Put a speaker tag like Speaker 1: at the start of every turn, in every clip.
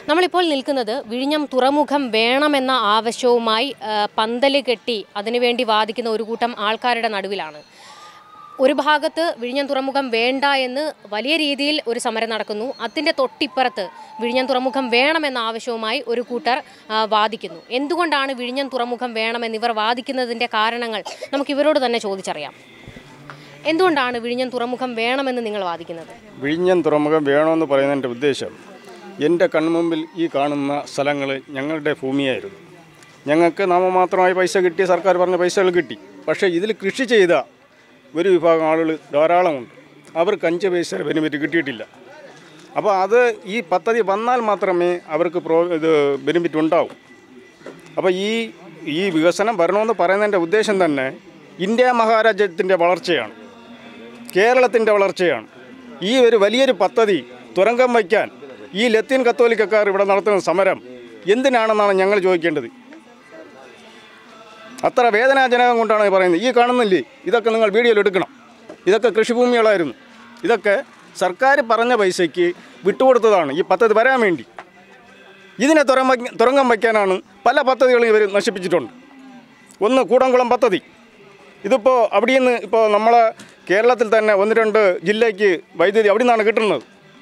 Speaker 1: നമ്മളിപ്പോൾ നിൽക്കുന്നത് വിഴിഞ്ഞം തുറമുഖം വേണമെന്ന ആവശ്യവുമായി ആ, പന്തല് കെട്ടി അതിനുവേണ്ടി വാദിക്കുന്ന ഒരു കൂട്ടം ആൾക്കാരുടെ നടുവിലാണ് ഒരു ഭാഗത്ത് വിഴിഞ്ഞം തുറമുഖം വേണ്ട എന്ന് വലിയ രീതിയിൽ ഒരു സമരം നടക്കുന്നു അതിൻ്റെ തൊട്ടിപ്പുറത്ത് വിഴിഞ്ഞം തുറമുഖം വേണമെന്ന ആവശ്യവുമായി ഒരു കൂട്ടർ ആ, വാദിക്കുന്നു എന്തുകൊണ്ടാണ് വിഴിഞ്ഞം തുറമുഖം വേണമെന്ന് ഇവർ വാദിക്കുന്നതിൻ്റെ കാരണങ്ങൾ നമുക്ക് ഇവരോട് തന്നെ ചോദിച്ചറിയാം എന്തുകൊണ്ടാണ് വിഴിഞ്ഞം തുറമുഖം വേണമെന്ന് നിങ്ങൾ വാദിക്കുന്നത്
Speaker 2: വിഴിഞ്ഞം തുറമുഖം വേണമെന്ന് പറയുന്നതിൻ്റെ ഉദ്ദേശം എൻ്റെ കൺമുമ്പിൽ ഈ കാണുന്ന സ്ഥലങ്ങൾ ഞങ്ങളുടെ ഭൂമിയായിരുന്നു ഞങ്ങൾക്ക് നാമമാത്രമായി പൈസ കിട്ടി സർക്കാർ പറഞ്ഞ പൈസകൾ കിട്ടി പക്ഷേ ഇതിൽ കൃഷി ചെയ്ത ഒരു വിഭാഗം ആളുകൾ ധാരാളമുണ്ട് അവർക്ക് അഞ്ച് പൈസ ബെനിഫിറ്റ് കിട്ടിയിട്ടില്ല അപ്പോൾ അത് ഈ പദ്ധതി വന്നാൽ മാത്രമേ അവർക്ക് പ്രോ ഇത് ബെനിഫിറ്റ് ഉണ്ടാവും അപ്പോൾ ഈ ഈ വികസനം വരണമെന്ന് പറയുന്നതിൻ്റെ ഉദ്ദേശം തന്നെ ഇന്ത്യ മഹാരാജ്യത്തിൻ്റെ വളർച്ചയാണ് കേരളത്തിൻ്റെ വളർച്ചയാണ് ഈ ഒരു വലിയൊരു പദ്ധതി തുരങ്കം വയ്ക്കാൻ ഈ ലത്തീൻ കത്തോലിക്കക്കാർ ഇവിടെ നടത്തുന്ന സമരം എന്തിനാണെന്നാണ് ഞങ്ങൾ ചോദിക്കേണ്ടത് അത്ര വേദനാജനകം കൊണ്ടാണ് ഈ പറയുന്നത് ഈ കാണുന്നില്ലേ ഇതൊക്കെ നിങ്ങൾ വീഡിയോയിൽ എടുക്കണം ഇതൊക്കെ കൃഷിഭൂമികളായിരുന്നു ഇതൊക്കെ സർക്കാർ പറഞ്ഞ പൈസയ്ക്ക് വിട്ടുകൊടുത്തതാണ് ഈ പദ്ധതി വരാൻ വേണ്ടി ഇതിനെ തുറം വയ്ക്ക- തുരങ്കം വയ്ക്കാനാണ് പല പദ്ധതികളും ഇവർ നശിപ്പിച്ചിട്ടുണ്ട് ഒന്ന് കൂടംകുളം പദ്ധതി ഇതിപ്പോൾ അവിടെ നിന്ന് ഇപ്പോൾ നമ്മളെ കേരളത്തിൽ തന്നെ ഒന്ന് രണ്ട് ജില്ലയ്ക്ക് വൈദ്യുതി അവിടെ നിന്നാണ് കിട്ടുന്നത്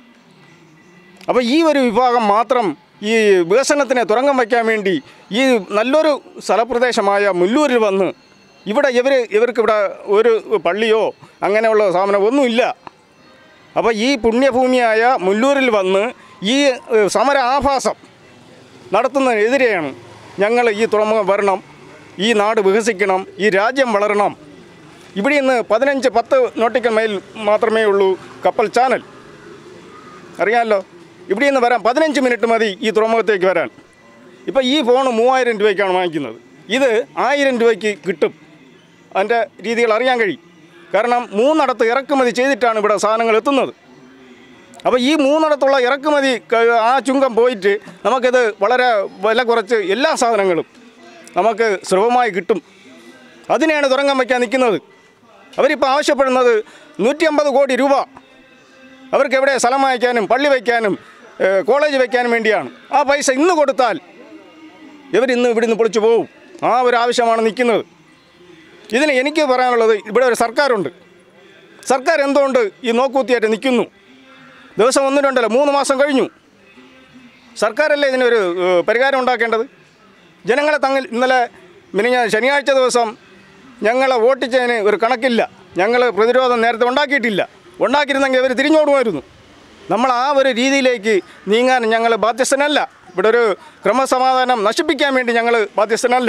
Speaker 2: അപ്പോൾ ഈ ഒരു വിഭാഗം മാത്രം ഈ വികസനത്തിനെ തുറങ്കം വയ്ക്കാൻ വേണ്ടി ഈ നല്ലൊരു സ്ഥലപ്രദേശമായ മുല്ലൂരിൽ വന്ന് ഇവിടെ ഇവർ ഇവർക്ക് ഇവിടെ ഒരു പള്ളിയോ അങ്ങനെയുള്ള സ്ഥാപനം ഒന്നുമില്ല അപ്പോൾ ഈ പുണ്യഭൂമിയായ മുല്ലൂരിൽ വന്ന് ഈ ഏഹ്, സമര ആഭാസം നടത്തുന്നതിനെതിരെയാണ് ഞങ്ങൾ ഈ തുറമുഖം വരണം ഈ നാട് വികസിക്കണം ഈ രാജ്യം വളരണം ഇവിടെ നിന്ന് പതിനഞ്ച് പത്ത് നോട്ടിക്കൽ മൈൽ മാത്രമേ ഉള്ളൂ കപ്പൽ ചാനൽ അറിയാമല്ലോ ഇവിടെ നിന്ന് വരാൻ പതിനഞ്ച് മിനിറ്റ് മതി ഈ തുറമുഖത്തേക്ക് വരാൻ ഇപ്പോൾ ഈ ഫോൺ മൂവായിരം രൂപയ്ക്കാണ് വാങ്ങിക്കുന്നത് ഇത് ആയിരം രൂപയ്ക്ക് കിട്ടും അതിൻ്റെ രീതികൾ അറിയാൻ കഴിയും കാരണം മൂന്നിടത്ത് ഇറക്കുമതി ചെയ്തിട്ടാണ് ഇവിടെ സാധനങ്ങൾ എത്തുന്നത് അപ്പോൾ ഈ മൂന്നിടത്തുള്ള ഇറക്കുമതി ക- ആ ചുങ്കം പോയിട്ട് നമുക്കിത് വളരെ വില കുറച്ച് എല്ലാ സാധനങ്ങളും നമുക്ക് സുലഭമായി കിട്ടും അതിനെയാണ് തുറങ്കം വയ്ക്കാൻ നിൽക്കുന്നത് അവരിപ്പോൾ ആവശ്യപ്പെടുന്നത് നൂറ്റി അമ്പത് കോടി രൂപ അവർക്ക് എവിടെ സ്ഥലം വാങ്ങിക്കാനും പള്ളി വയ്ക്കാനും ഏഹ്, കോളേജ് വയ്ക്കാനും വേണ്ടിയാണ് ആ പൈസ ഇന്ന് കൊടുത്താൽ ഇവരിന്ന് ഇവിടുന്ന് പൊളിച്ചു പോകും ആ ഒരു ആവശ്യമാണ് നിൽക്കുന്നത് ഇതിന് എനിക്ക് പറയാനുള്ളത് ഇവിടെ ഒരു സർക്കാരുണ്ട് സർക്കാർ എന്തുകൊണ്ട് ഈ നോക്കൂത്തിയായിട്ട് നിൽക്കുന്നു ദിവസം ഒന്നും രണ്ടല്ല മൂന്ന് മാസം കഴിഞ്ഞു സർക്കാരല്ലേ ഇതിനൊരു ഏഹ്, പരിഹാരം ഉണ്ടാക്കേണ്ടത് ജനങ്ങളെ തങ്ങിൽ ഇന്നലെ മിനിഞ്ഞ ശനിയാഴ്ച ദിവസം ഞങ്ങളെ വോട്ടിച്ചതിന് ഒരു കണക്കില്ല ഞങ്ങൾ പ്രതിരോധം നേരത്തെ ഉണ്ടാക്കിയിട്ടില്ല ഉണ്ടാക്കിയിരുന്നെങ്കിൽ അവർ തിരിഞ്ഞോടുമായിരുന്നു നമ്മൾ ആ ഒരു രീതിയിലേക്ക് നീങ്ങാൻ ഞങ്ങൾ ബാധ്യസ്ഥനല്ല ഇവിടെ ഒരു ക്രമസമാധാനം നശിപ്പിക്കാൻ വേണ്ടി ഞങ്ങൾ ബാധ്യസ്ഥനല്ല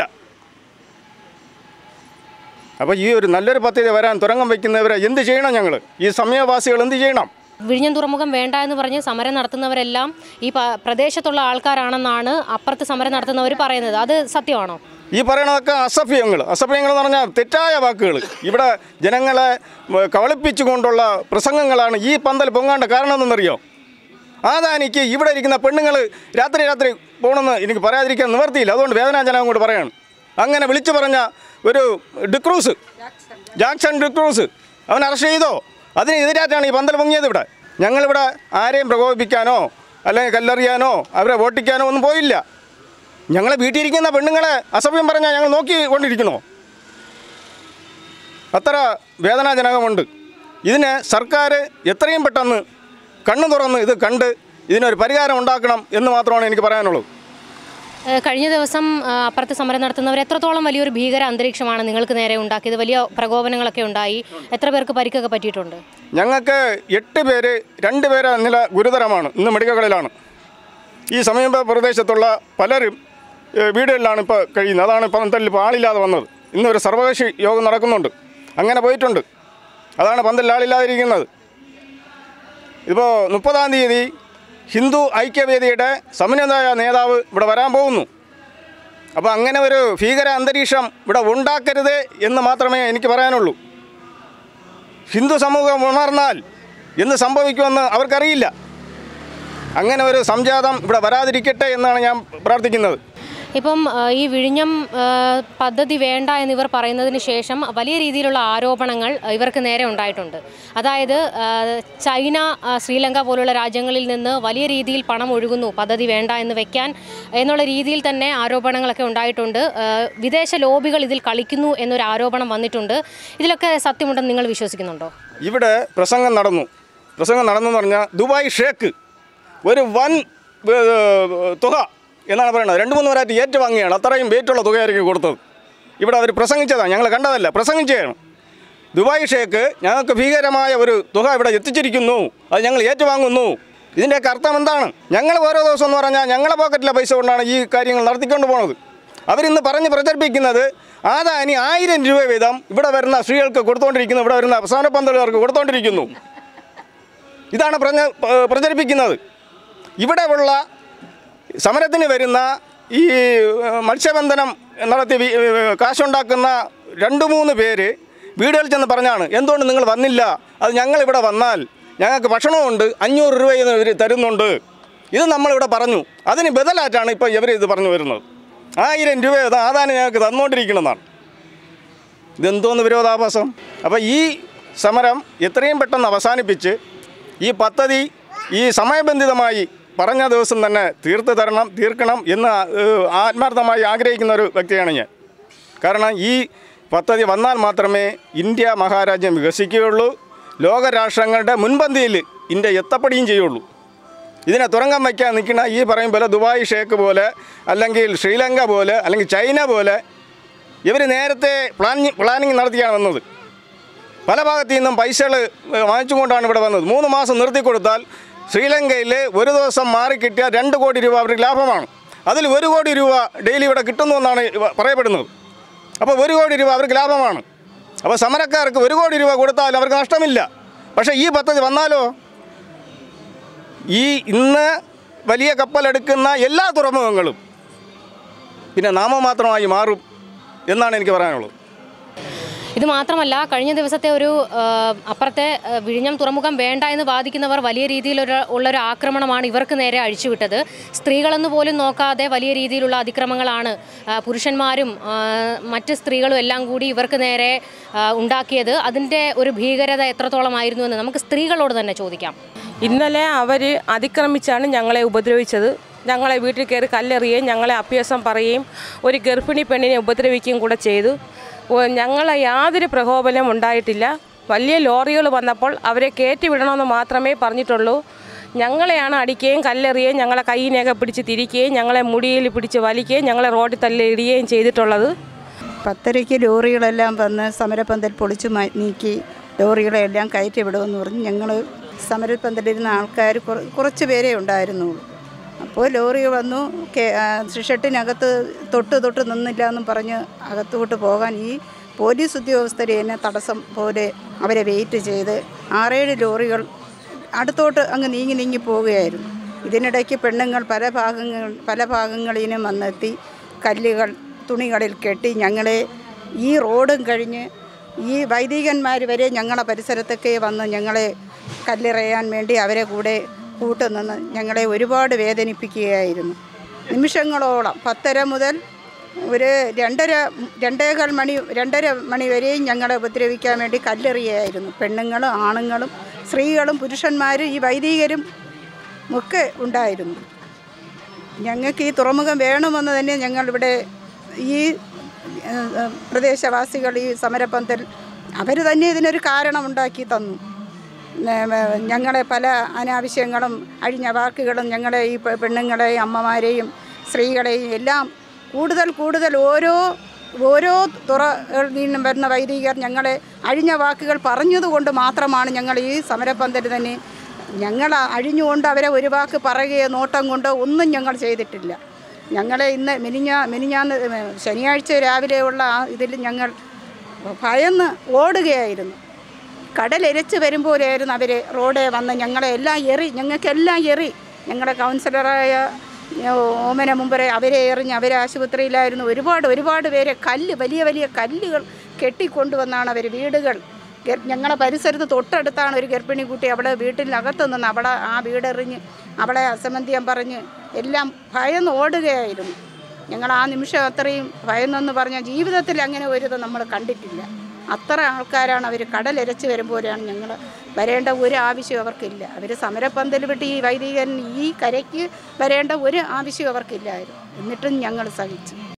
Speaker 2: അപ്പോൾ ഈ ഒരു നല്ലൊരു പദ്ധതി വരാൻ തുരങ്കം വയ്ക്കുന്നവരെ എന്ത് ചെയ്യണം ഞങ്ങൾ ഈ സമയവാസികൾ എന്ത് ചെയ്യണം
Speaker 1: വിഴിഞ്ഞം തുറമുഖം വേണ്ട എന്ന് പറഞ്ഞ് സമരം നടത്തുന്നവരെല്ലാം ഈ പ- പ്രദേശത്തുള്ള ആൾക്കാരാണെന്നാണ് അപ്പുറത്ത് സമരം നടത്തുന്നവർ പറയുന്നത് അത് സത്യമാണോ
Speaker 2: ഈ പറയണതൊക്കെ അസഭ്യങ്ങൾ അസഭ്യങ്ങൾ എന്ന് പറഞ്ഞാൽ തെറ്റായ വാക്കുകൾ ഇവിടെ ജനങ്ങളെ ഉം, കവളിപ്പിച്ചുകൊണ്ടുള്ള പ്രസംഗങ്ങളാണ് ഈ പന്തൽ പൊങ്ങാണ്ട കാരണം എന്തെന്നറിയോ അതാനിക്ക് ഇവിടെ ഇരിക്കുന്ന പെണ്ണുങ്ങൾ രാത്രി രാത്രി പോകണമെന്ന് എനിക്ക് പറയാതിരിക്കാൻ നിവർത്തിയില്ല അതുകൊണ്ട് വേദനാജനകം കൊണ്ട് പറയാണ് അങ്ങനെ വിളിച്ചു പറഞ്ഞ ഒരു ഡിക്രൂസ് ജാക്സൺ ഡിക്രൂസ് അവൻ അറസ്റ്റ് ചെയ്തോ അതിനെതിരായിട്ടാണ് ഈ പന്തൽ പൊങ്ങിയത് ഇവിടെ ഞങ്ങളിവിടെ ആരെയും പ്രകോപിപ്പിക്കാനോ അല്ലെങ്കിൽ കല്ലെറിയാനോ അവരെ വോട്ടിക്കാനോ ഒന്നും പോയില്ല ഞങ്ങളെ വീട്ടിലിരിക്കുന്ന പെണ്ണുങ്ങളെ അസഭ്യം പറഞ്ഞാൽ ഞങ്ങൾ നോക്കി കൊണ്ടിരിക്കണോ അത്ര വേദനാജനകമുണ്ട് ഇതിന് സർക്കാർ എത്രയും പെട്ടെന്ന് കണ്ണു തുറന്ന് ഇത് കണ്ട് ഇതിനൊരു പരിഹാരം ഉണ്ടാക്കണം എന്ന് മാത്രമാണ് എനിക്ക് പറയാനുള്ളത്
Speaker 1: ഏഹ് കഴിഞ്ഞ ദിവസം ആ, അപ്പുറത്ത് സമരം നടത്തുന്നവർ എത്രത്തോളം വലിയൊരു ഭീകര അന്തരീക്ഷമാണ് നിങ്ങൾക്ക് നേരെ ഉണ്ടാക്കിയത് വലിയ പ്രകോപനങ്ങളൊക്കെ ഉണ്ടായി എത്ര പേർക്ക് പരിക്കൊക്കെ പറ്റിയിട്ടുണ്ട്
Speaker 2: ഞങ്ങൾക്ക് എട്ട് പേര് രണ്ട് പേര് നില ഗുരുതരമാണ് ഇന്ന് മെഡിക്കൽ കോളേജിലാണ് ഈ സമീപ പ്രദേശത്തുള്ള പലരും ഏഹ്, വീടുകളിലാണ് ഇപ്പോൾ കഴിയുന്നത് അതാണ് ഇപ്പം പന്തലിൽ ഇപ്പോൾ ആളില്ലാതെ വന്നത് ഇന്ന് ഒരു സർവകക്ഷി യോഗം നടക്കുന്നുണ്ട് അങ്ങനെ പോയിട്ടുണ്ട് അതാണ് പന്തലിൽ ആളില്ലാതിരിക്കുന്നത് ഇപ്പോൾ മുപ്പതാം തീയതി ഹിന്ദു ഐക്യവേദിയുടെ സമന്വയ നേതാവ് ഇവിടെ വരാൻ പോകുന്നു അപ്പോൾ അങ്ങനെ ഒരു ഭീകര അന്തരീക്ഷം ഇവിടെ ഉണ്ടാക്കരുത് എന്ന് മാത്രമേ എനിക്ക് പറയാനുള്ളൂ ഹിന്ദു സമൂഹം ഉണർന്നാൽ എന്ത് സംഭവിക്കുമെന്ന് അവർക്കറിയില്ല അങ്ങനെ ഒരു സംജാതം ഇവിടെ വരാതിരിക്കട്ടെ എന്നാണ് ഞാൻ പ്രാർത്ഥിക്കുന്നത്
Speaker 1: ഇപ്പം ആ, ഈ വിഴിഞ്ഞം ആ, പദ്ധതി വേണ്ട എന്നിവർ പറയുന്നതിന് ശേഷം വലിയ രീതിയിലുള്ള ആരോപണങ്ങൾ ഇവർക്ക് നേരെ ഉണ്ടായിട്ടുണ്ട് അതായത് ആ, ചൈന ആ, ശ്രീലങ്ക പോലുള്ള രാജ്യങ്ങളിൽ നിന്ന് വലിയ രീതിയിൽ പണം ഒഴുകുന്നു പദ്ധതി വേണ്ട എന്ന് വെക്കാൻ എന്നുള്ള രീതിയിൽ തന്നെ ആരോപണങ്ങളൊക്കെ ഉണ്ടായിട്ടുണ്ട് ആ, വിദേശ ലോബികൾ ഇതിൽ കളിക്കുന്നു എന്നൊരു ആരോപണം വന്നിട്ടുണ്ട് ഇതിലൊക്കെ സത്യമുണ്ടെന്ന് നിങ്ങൾ വിശ്വസിക്കുന്നുണ്ടോ
Speaker 2: ഇവിടെ പ്രസംഗം നടന്നു പ്രസംഗം നടന്നു എന്ന് പറഞ്ഞാൽ ദുബായ് ഷേക്ക് ഒരു വൻ ഏ, തുക എന്നാണ് പറയുന്നത് രണ്ട് മൂന്ന് പേരായിട്ട് ഏറ്റുവാങ്ങിയാണ് അത്രയും വെയിറ്റുള്ള തുകയായിരിക്കും കൊടുത്തത് ഇവിടെ അവർ പ്രസംഗിച്ചതാണ് ഞങ്ങൾ കണ്ടതല്ല പ്രസംഗിച്ചതാണ് ദുബായ് ഷേക്ക് ഞങ്ങൾക്ക് ഭീകരമായ ഒരു തുക ഇവിടെ എത്തിച്ചിരിക്കുന്നു അത് ഞങ്ങൾ ഏറ്റുവാങ്ങുന്നു ഇതിൻ്റെയൊക്കെ അർത്ഥം എന്താണ് ഞങ്ങൾ ഓരോ ദിവസം എന്ന് പറഞ്ഞാൽ ഞങ്ങളെ പോക്കറ്റിലെ പൈസ കൊണ്ടാണ് ഈ കാര്യങ്ങൾ നടത്തിക്കൊണ്ട് പോണത് അവരിന്ന് പറഞ്ഞ് പ്രചരിപ്പിക്കുന്നത് ആദാനി ആയിരം രൂപ വീതം ഇവിടെ വരുന്ന സ്ത്രീകൾക്ക് കൊടുത്തുകൊണ്ടിരിക്കുന്നു ഇവിടെ വരുന്ന അവസാന പന്തലുകാർക്ക് കൊടുത്തുകൊണ്ടിരിക്കുന്നു ഇതാണ് പറഞ്ഞ പ- പ്രചരിപ്പിക്കുന്നത് ഇവിടെ ഉള്ള സമരത്തിന് വരുന്ന ഈ ഏഹ്, മത്സ്യബന്ധനം നടത്തി വി- ഏഹ്, കാശുണ്ടാക്കുന്ന രണ്ട് മൂന്ന് പേര് വീടുകളിൽ ചെന്ന് പറഞ്ഞാണ് എന്തുകൊണ്ട് നിങ്ങൾ വന്നില്ല അത് ഞങ്ങൾ ഇവിടെ വന്നാൽ ഞങ്ങൾക്ക് ഭക്ഷണമുണ്ട് അഞ്ഞൂറ് രൂപ ഇവർ തരുന്നുണ്ട് ഇത് നമ്മളിവിടെ പറഞ്ഞു അതിന് ബദലായിട്ടാണ് ഇപ്പോൾ ഇവർ ഇത് പറഞ്ഞു വരുന്നത് ആയിരം രൂപ അത് ആദാനം ഞങ്ങൾക്ക് തന്നുകൊണ്ടിരിക്കണമെന്നാണ് ഇതെന്തോന്ന് വിരോധാഭാസം അപ്പോൾ ഈ സമരം എത്രയും പെട്ടെന്ന് അവസാനിപ്പിച്ച് ഈ പദ്ധതി ഈ സമയബന്ധിതമായി പറഞ്ഞ ദിവസം തന്നെ തീർത്ത് തരണം തീർക്കണം എന്ന് ഏഹ്, ആത്മാർത്ഥമായി ആഗ്രഹിക്കുന്ന ഒരു വ്യക്തിയാണ് ഞാൻ കാരണം ഈ പദ്ധതി വന്നാൽ മാത്രമേ ഇന്ത്യ മഹാരാജ്യം വികസിക്കുകയുള്ളൂ ലോകരാഷ്ട്രങ്ങളുടെ മുൻപന്തിയിൽ ഇന്ത്യ എത്തപ്പെടുകയും ചെയ്യുള്ളൂ ഇതിനെ തുറങ്കം വയ്ക്കാൻ നിൽക്കുന്ന ഈ പറയും പോലെ ദുബായ് ഷേക്ക് പോലെ അല്ലെങ്കിൽ ശ്രീലങ്ക പോലെ അല്ലെങ്കിൽ ചൈന പോലെ ഇവർ നേരത്തെ പ്ലാനിങ് പ്ലാനിങ് നടത്തിയാണ് വന്നത് പല ഭാഗത്തു നിന്നും പൈസകൾ വാങ്ങിച്ചുകൊണ്ടാണ് ഇവിടെ വന്നത് മൂന്ന് മാസം നിർത്തി കൊടുത്താൽ ശ്രീലങ്കയിൽ ഒരു ദിവസം മാറി കിട്ടിയ രണ്ട് കോടി രൂപ അവർക്ക് ലാഭമാണ് അതിൽ ഒരു കോടി രൂപ ഡെയിലി ഇവിടെ കിട്ടുന്നു എന്നാണ് ഇവ- പറയപ്പെടുന്നത് അപ്പോൾ ഒരു കോടി രൂപ അവർക്ക് ലാഭമാണ് അപ്പോൾ സമരക്കാർക്ക് ഒരു കോടി രൂപ കൊടുത്താൽ അവർക്ക് നഷ്ടമില്ല പക്ഷേ ഈ പദ്ധതി വന്നാലോ ഈ ഇന്ന് വലിയ കപ്പലെടുക്കുന്ന എല്ലാ തുറമുഖങ്ങളും പിന്നെ നാമമാത്രമായി മാറും എന്നാണ് എനിക്ക് പറയാനുള്ളത്
Speaker 1: ഇത് മാത്രമല്ല കഴിഞ്ഞ ദിവസത്തെ ഒരു ആ, അപ്പുറത്തെ ആ, വിഴിഞ്ഞം തുറമുഖം വേണ്ട എന്ന് വാദിക്കുന്നവർ വലിയ രീതിയിലൊരു ഉള്ളൊരു ആക്രമണമാണ് ഇവർക്ക് നേരെ അഴിച്ചുവിട്ടത് സ്ത്രീകളെന്ന് പോലും നോക്കാതെ വലിയ രീതിയിലുള്ള അതിക്രമങ്ങളാണ് ആ, പുരുഷന്മാരും ആ, മറ്റ് സ്ത്രീകളും എല്ലാം കൂടി ഇവർക്ക് നേരെ ആ, ഉണ്ടാക്കിയത് അതിൻ്റെ ഒരു ഭീകരത എത്രത്തോളമായിരുന്നു എന്ന് നമുക്ക് സ്ത്രീകളോട് തന്നെ ചോദിക്കാം
Speaker 3: ഇന്നലെ അവർ അതിക്രമിച്ചാണ് ഞങ്ങളെ ഉപദ്രവിച്ചത് ഞങ്ങളെ വീട്ടിൽ കയറി കല്ലെറിയുകയും ഞങ്ങളെ അഭ്യാസം പറയുകയും ഒരു ഗർഭിണി പെണ്ണിനെ ഉപദ്രവിക്കുകയും കൂടെ ചെയ്തു ഓ- ഞങ്ങളെ യാതൊരു പ്രകോപനം ഉണ്ടായിട്ടില്ല വലിയ ലോറികൾ വന്നപ്പോൾ അവരെ കയറ്റി വിടണമെന്ന് മാത്രമേ പറഞ്ഞിട്ടുള്ളൂ ഞങ്ങളെയാണ് അടിക്കുകയും കല്ലെറിയുകയും ഞങ്ങളെ കൈയിനെയൊക്കെ പിടിച്ച് തിരിക്കുകയും ഞങ്ങളെ മുടിയിൽ പിടിച്ച് വലിക്കുകയും ഞങ്ങളെ റോഡിൽ തള്ളിയിടുകയും ചെയ്തിട്ടുള്ളത്
Speaker 4: പത്തരയ്ക്ക് ലോറികളെല്ലാം വന്ന് സമരപ്പന്തൽ പൊളിച്ചു മാ നീക്കി ലോറികളെല്ലാം കയറ്റി വിടുമെന്ന് പറഞ്ഞ് ഞങ്ങൾ സമരപ്പന്തലിരുന്ന ആൾക്കാർ കുറ- കുറച്ച് പേരേ ഉണ്ടായിരുന്നുള്ളൂ അപ്പോൾ ലോറി വന്നു കെ- ആ, ഷെട്ടിനകത്ത് തൊട്ട് തൊട്ട് നിന്നില്ല എന്നും പറഞ്ഞ് അകത്തോട്ട് പോകാൻ ഈ പോലീസ് ഉദ്യോഗസ്ഥർ എന്നെ തടസ്സം പോലെ അവരെ വെയിറ്റ് ചെയ്ത് ആറേഴ് ലോറികൾ അടുത്തോട്ട് അങ്ങ് നീങ്ങി നീങ്ങി പോവുകയായിരുന്നു ഇതിനിടയ്ക്ക് പെണ്ണുങ്ങൾ പല ഭാഗങ്ങൾ പല ഭാഗങ്ങളിൽ നിന്നും വന്നെത്തി കല്ലുകൾ തുണികളിൽ കെട്ടി ഞങ്ങളെ ഈ റോഡും കഴിഞ്ഞ് ഈ വൈദികന്മാർ വരെ ഞങ്ങളെ പരിസരത്തൊക്കെ വന്ന് ഞങ്ങളെ കല്ലെറിയാൻ വേണ്ടി അവരെ കൂടെ കൂട്ടുനിന്ന് ഞങ്ങളെ ഒരുപാട് വേദനിപ്പിക്കുകയായിരുന്നു നിമിഷങ്ങളോളം പത്തര മുതൽ ഒരു രണ്ടര രണ്ടേകാൽ മണി രണ്ടര മണി വരെയും ഞങ്ങളെ ഉപദ്രവിക്കാൻ വേണ്ടി കല്ലെറിയായിരുന്നു പെണ്ണുങ്ങളും ആണുങ്ങളും സ്ത്രീകളും പുരുഷന്മാരും ഈ വൈദികരും ഒക്കെ ഉണ്ടായിരുന്നു ഞങ്ങൾക്ക് ഈ തുറമുഖം വേണമെന്ന് തന്നെ ഞങ്ങളിവിടെ ഈ ഏഹ്, ഏഹ്, പ്രദേശവാസികൾ ഈ സമരപന്തൽ അവർ തന്നെ ഇതിനൊരു കാരണമുണ്ടാക്കി തന്നു ഏഹ്, ഞങ്ങളെ പല അനാവശ്യങ്ങളും അഴിഞ്ഞ വാക്കുകളും ഞങ്ങളെ ഈ പെ- പെണ്ണുങ്ങളെയും അമ്മമാരെയും സ്ത്രീകളെയും എല്ലാം കൂടുതൽ കൂടുതൽ ഓരോ ഓരോ തുറകളിൽ നിന്നും വരുന്ന വൈദികർ ഞങ്ങളെ അഴിഞ്ഞ വാക്കുകൾ പറഞ്ഞതുകൊണ്ട് മാത്രമാണ് ഞങ്ങൾ ഈ സമരപന്തൽ തന്നെ ഞങ്ങൾ അഴിഞ്ഞുകൊണ്ട് അവരെ ഒരു വാക്ക് പറയുകയോ നോട്ടം കൊണ്ടോ ഒന്നും ഞങ്ങൾ ചെയ്തിട്ടില്ല ഞങ്ങളെ ഇന്ന് മിനിഞ്ഞാ മിനിഞ്ഞാന്ന് ശനിയാഴ്ച രാവിലെയുള്ള ആ ഇതിൽ ഞങ്ങൾ ഭയന്ന് ഓടുകയായിരുന്നു കടലെരച്ച് വരുമ്പോഴായിരുന്നു അവർ റോഡെ വന്ന് ഞങ്ങളെ എല്ലാം എറി ഞങ്ങൾക്കെല്ലാം എറി ഞങ്ങളുടെ കൗൺസിലറായ ഏ, ഓമന മുമ്പരെ അവരെ എറിഞ്ഞ് അവരെ ആശുപത്രിയിലായിരുന്നു ഒരുപാട് ഒരുപാട് പേരെ കല്ല് വലിയ വലിയ കല്ലുകൾ കെട്ടിക്കൊണ്ടുവന്നാണ് അവർ വീടുകൾ ഗർ- ഞങ്ങളുടെ പരിസരത്ത് തൊട്ടടുത്താണ് ഒരു ഗർഭിണി കുട്ടി അവളെ വീട്ടിനകത്ത് നിന്ന് അവളെ ആ വീടെറിഞ്ഞ് അവളെ അസമന്ത്യം പറഞ്ഞ് എല്ലാം ഭയന്ന് ഓടുകയായിരുന്നു ഞങ്ങൾ ആ നിമിഷം അത്രയും ഭയന്നെന്ന് പറഞ്ഞാൽ ജീവിതത്തിൽ അങ്ങനെ ഒരു ഇത് നമ്മൾ കണ്ടിട്ടില്ല അത്ര ആൾക്കാരാണ് അവർ കടലിരച്ച് വരുമ്പോഴാണ് ഞങ്ങൾ വരേണ്ട ഒരു ആവശ്യം അവർക്കില്ല അവർ സമരപ്പന്തൽ വിട്ട് ഈ വൈദികൻ ഈ കരയ്ക്ക് വരേണ്ട ഒരു ആവശ്യം അവർക്കില്ലായിരുന്നു എന്നിട്ടും ഞങ്ങൾ സഹിച്ചു